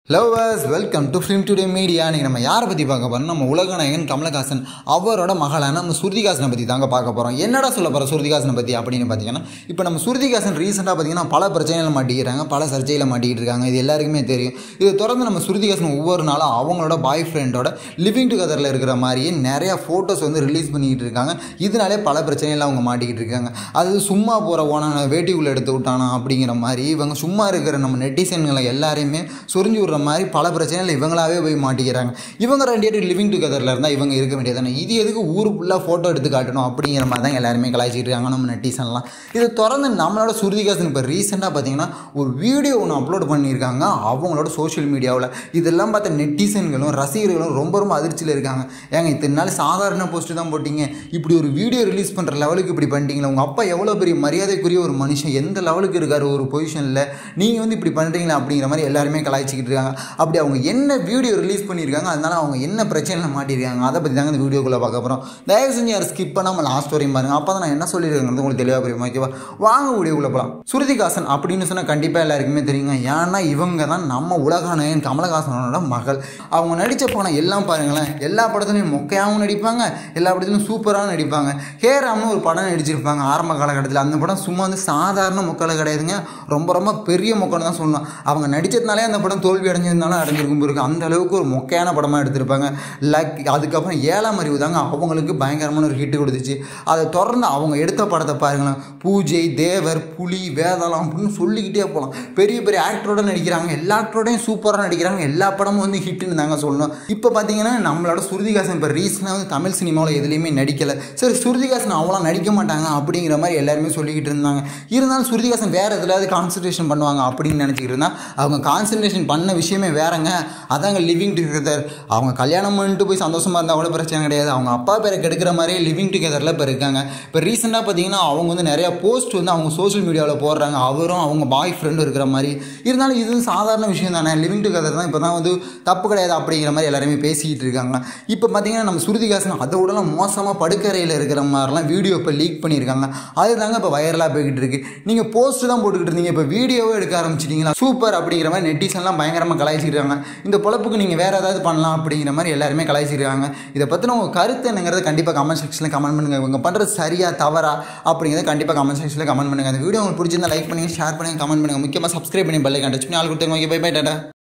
lovers welcome to film today media இன்னைக்கு நம்ம யாரை பற்றி பார்க்க போகிறோம் நம்ம உலகநாயகன் கமலஹாசன் அவரோட மகளான நம்ம சுருதிகாசனை பற்றி தாங்க பார்க்க போகிறோம் என்னடா சொல்ல போகிறோம் சுருதிகாசனை பற்றி அப்படின்னு பார்த்தீங்கன்னா இப்போ நம்ம சுருதிகாசன் ரீசெண்டாக பார்த்தீங்கன்னா பல பிரச்சனைகள் மாட்டிக்கிறாங்க பல சர்ச்சையில் மாட்டிக்கிட்டு இருக்காங்க இது எல்லாருக்குமே தெரியும் இது தொடர்ந்து நம்ம சுருதிகாசன் ஒவ்வொரு நாளும் அவங்களோட பாய் ஃப்ரெண்டோட லிவிங் டுகெதரில் இருக்கிற மாதிரியே நிறையா ஃபோட்டோஸ் வந்து ரிலீஸ் பண்ணிக்கிட்டு இருக்காங்க இதனாலே பல பிரச்சனைகள் அவங்க மாட்டிக்கிட்டு இருக்காங்க அது சும்மா போகிற ஓனான வேட்டிக்குள்ளே எடுத்து விட்டானா அப்படிங்கிற மாதிரி இவங்க சும்மா இருக்கிற நம்ம நெட்டிசன்களை எல்லாரையுமே சொரிஞ்சு விடுற மாதிரி பல பிரச்சனைகள் இவங்களாவே போய் மாட்டிக்கிறாங்க இவங்க ரெண்டு பேரும் லிவிங் டுகெதரில் இருந்தால் இவங்க இருக்க வேண்டியதானே இது எதுக்கு ஊர் ஃபுல்லாக ஃபோட்டோ எடுத்து காட்டணும் அப்படிங்கிற மாதிரி தான் எல்லாருமே கலாய்ச்சிட்டு இருக்காங்க நம்ம நெட்டிசன்லாம் இது தொடர்ந்து நம்மளோட சுருதிகாசன் இப்போ ரீசெண்டாக பார்த்தீங்கன்னா ஒரு வீடியோ ஒன்று அப்லோட் பண்ணியிருக்காங்க அவங்களோட சோஷியல் மீடியாவில் இதெல்லாம் பார்த்த நெட்டிசன்களும் ரசிகர்களும் ரொம்ப ரொம்ப அதிர்ச்சியில் இருக்காங்க ஏங்க இத்தனை நாள் சாதாரண போஸ்ட்டு தான் போட்டிங்க இப்படி ஒரு வீடியோ ரிலீஸ் பண்ணுற லெவலுக்கு இப்படி பண்ணிட்டீங்களா உங்கள் அப்பா எவ்வளோ பெரிய மரியாதைக்குரிய ஒரு மனுஷன் எந்த லெவலுக்கு இருக்கார் ஒரு பொசிஷனில் நீங்கள் வந்து இப்படி பண்ணுறீங்களா அப்படிங்கிற மாதிரி எல்லாருமே கலாய்ச்சிக்கிட்டு இருக்காங்க அப்படி அவங்க என்ன வீடியோ ரிலீஸ் பண்ணியிருக்காங்க அதனால அவங்க என்ன பிரச்சனையில் மாட்டியிருக்காங்க அதை பற்றி தாங்க இந்த வீடியோக்குள்ளே பார்க்க போகிறோம் தயவு செஞ்சு யார் ஸ்கிப் பண்ணாமல் லாஸ்ட் வரையும் பாருங்கள் அப்போ தான் நான் என்ன சொல்லியிருக்கேங்கிறது உங்களுக்கு தெளிவாக புரியும் ஓகேவா வாங்க வீடியோக்குள்ளே போகலாம் சுருதிகாசன் அப்படின்னு சொன்னால் கண்டிப்பாக எல்லாருக்குமே தெரியுங்க ஏன்னா இவங்க தான் நம்ம உலகநாயகன் கமலஹாசனோட மகள் அவங்க நடித்த படம் எல்லாம் பாருங்களேன் எல்லா படத்துலையும் மொக்கையாகவும் நடிப்பாங்க எல்லா படத்துலையும் சூப்பராகவும் நடிப்பாங்க ஹேராம்னு ஒரு படம் நடிச்சிருப்பாங்க ஆரம்ப காலகட்டத்தில் அந்த படம் சும்மா வந்து சாதாரண மொக்களை கிடையாதுங்க ரொம்ப ரொம்ப பெரிய மொக்கன்னு தான் சொல்லலாம் அவங்க நடித்ததுனாலே அந்த படம் தோல்வி அடைஞ்சதுனால அடைஞ்சிருக்கும் போது அந்த அளவுக்கு ஒரு மொக்கையான படமாக எடுத்திருப்பாங்க லக் அதுக்கப்புறம் ஏழாம் அறிவு தாங்க அவங்களுக்கு பயங்கரமான ஒரு ஹிட் கொடுத்துச்சு அதை தொடர்ந்து அவங்க எடுத்த படத்தை பாருங்களேன் பூஜை தேவர் புலி வேதாளம் அப்படின்னு சொல்லிக்கிட்டே போகலாம் பெரிய பெரிய ஆக்டரோட நடிக்கிறாங்க எல்லா ஆக்டரோடையும் சூப்பராக நடிக்கிறாங்க எல்லா படமும் வந்து ஹிட்னு தாங்க சொல்லணும் இப்போ பார்த்தீங்கன்னா நம்மளோட சுருதிகாசன் இப்போ ரீசனாக வந்து தமிழ் சினிமாவில் எதுலேயுமே நடிக்கலை சரி சுருதிகாசன் அவ்வளோ நடிக்க மாட்டாங்க அப்படிங்கிற மாதிரி எல்லாருமே சொல்லிக்கிட்டு இருந்தாங்க இருந்தாலும் சுருதிகாசன் வேறு எதுலையாவது கான்சன்ட்ரேஷன் பண்ணுவாங்க அப்படின்னு நினச்சிக்கிட்டு இருந்தால் அவங்க கான்சன்ட்ரேஷன் பண்ண விஷயமே வேறங்க அதாங்க லிவிங் டுகெதர் அவங்க கல்யாணம் பண்ணிட்டு போய் சந்தோஷமாக இருந்தால் கூட பிரச்சனை கிடையாது அவங்க அப்பா பேரை கெடுக்கிற மாதிரியே லிவிங் டுகெதரில் இப்போ இருக்காங்க இப்போ ரீசெண்டாக பார்த்தீங்கன்னா அவங்க வந்து நிறையா போஸ்ட் வந்து அவங்க சோஷியல் மீடியாவில் போடுறாங்க அவரும் அவங்க பாய் ஃப்ரெண்டும் இருக்கிற மாதிரி இருந்தாலும் இது சாதாரண விஷயம் தானே லிவிங் டுகெதர் தான் இப்போ தான் வந்து தப்பு கிடையாது அப்படிங்கிற மாதிரி எல்லாருமே பேசிக்கிட்டு இருக்காங்க இப்போ பார்த்தீங்கன்னா நம்ம சுருதிகாசன் அதை விடலாம் மோசமாக படுக்கறையில் இருக்கிற மாதிரிலாம் வீடியோ இப்போ லீக் பண்ணியிருக்காங்க அதுதாங்க இப்போ வைரலாக போய்கிட்டு இருக்கு நீங்கள் போஸ்ட் தான் போட்டுக்கிட்டு இருந்தீங்க இப்போ வீடியோவே எடுக்க ஆரம்பிச்சிட்டிங்களா சூப்பர் அப்படிங்கிற மாதிரி நெட்டிசன்லாம் பயங்கரமாக கலாய்ச்சிருக்காங்க இந்த பொழப்புக்கு நீங்கள் வேறு ஏதாவது பண்ணலாம் அப்படிங்கிற மாதிரி எல்லாருமே கலாய்ச்சிருக்காங்க இதை பற்றின உங்கள் கருத்து என்னங்கிறத கண்டிப்பாக கமெண்ட் செக்ஷனில் கமெண்ட் பண்ணுங்கள் இவங்க பண்ணுறது சரியா தவறா அப்படிங்கிறத கண்டிப்பாக கமெண்ட் செக்ஷனில் கமெண்ட் பண்ணுங்கள் அந்த வீடியோ உங்களுக்கு பிடிச்சிருந்தா லைக் பண்ணுங்கள் ஷேர் பண்ணுங்கள் கமெண்ட் பண்ணுங்கள் முக்கியமாக சப்ஸ்கிரைப் பண்ணி பெல்லை டச் பண்ணி ஆள் கொடுத்துருங்க ஓகே பை பை டாடா